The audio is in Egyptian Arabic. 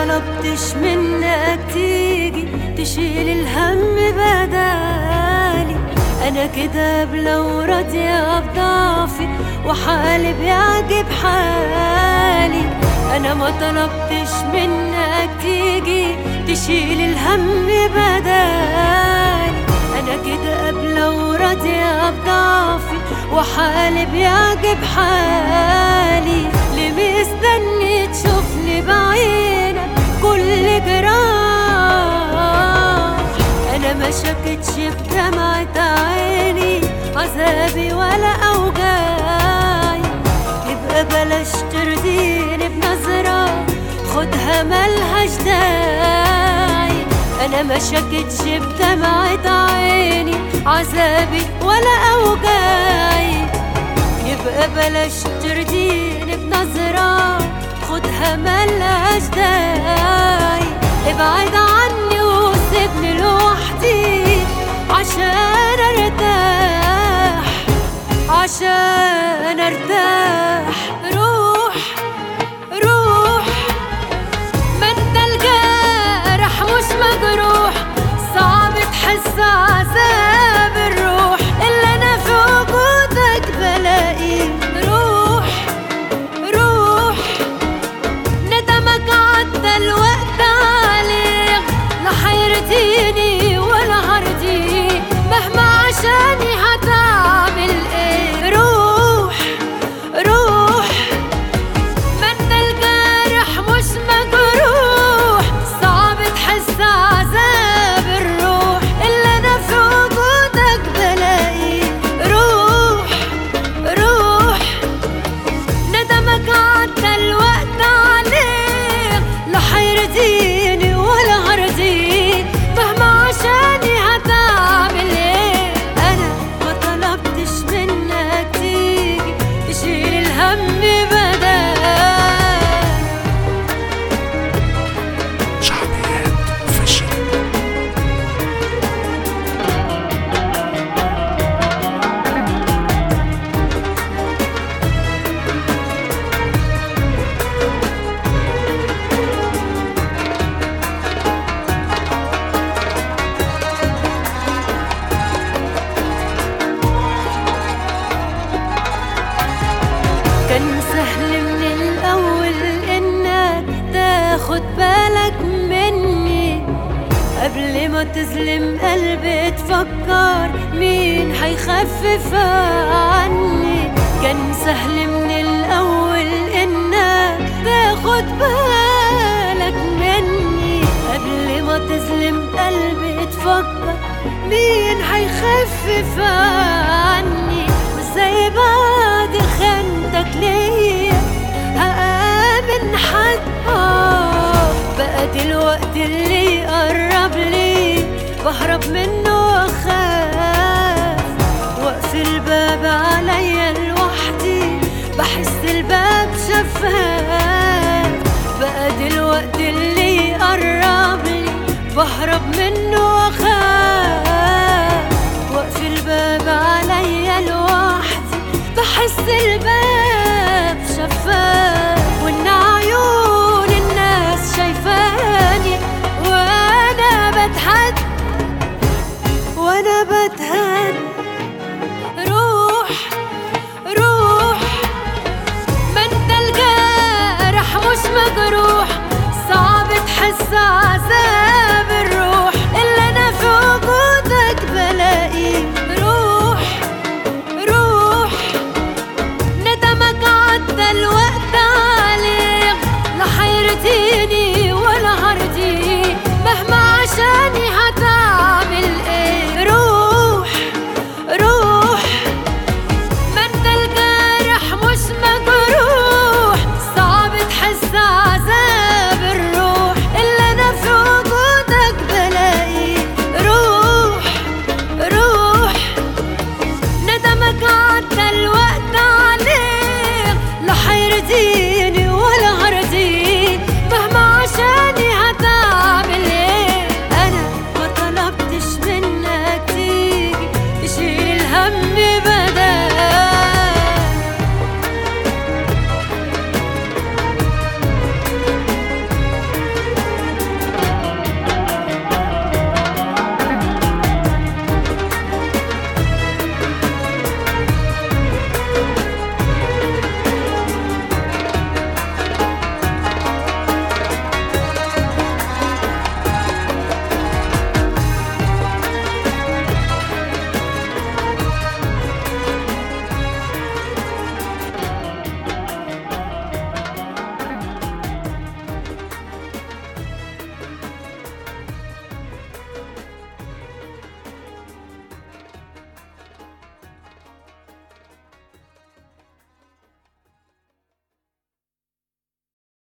طلبتش منك تيجي تشيل الهم بدالي انا كده بلو راضية بضعفي وحالي بيعجب حالي انا ما طلبتش منك تيجي تشيل الهم بدالي انا كده قبلة وراضية بضعفي وحالي بيعجب حالي ليه مستني تشوفني بعينك كل جراح انا ما شكتش بدمعة عيني عذابي ولا اوجاعي يبقى بلاش ترضيني بنظرة خدها ملهاش داعي انا ما شكتش بدمعة عيني عذابي ولا اوجاعي يبقى بلاش ترضيني بنظرة خدها ملهاش داعي ابعد عني وسيبني لوحدي عشان ارتاح عشان ارتاح روح روح ما انت الجارح مش مجروح صعب تحس عذاب الروح اللي انا في وجودك بلاقيه روح روح ندمك عدى الوقت عليك لا حيرضيني ولا هرضيك مهما عشاني هتعمل ايه روح روح ما انت الجارح مش مجروح صعب تحس عذاب الروح اللي انا في وجودك بلاقيه روح روح ندمك عدى الوقت عليك لا حيرضيني ولا هرضيك مهما عشاني هتعمل ايه انا ما طلبتش منك تيجي تشيل الهم بدال شعبيات اوفيشال كان سهل من الأول إنك تاخد بالك مني قبل ما تظلم قلبي تفكر مين هيخفف عني كان سهل من الأول إنك تاخد بالك مني قبل ما تظلم قلبي تفكر مين هيخفف عني وازاي بعد خانتك ليا هآمن حد آه بقى دلوقتي اللي يقرب لي بهرب منه واخاف وقف الباب عليا لوحدي بحس الباب شفاف بقى دلوقتي اللي يقرب لي بهرب منه واخاف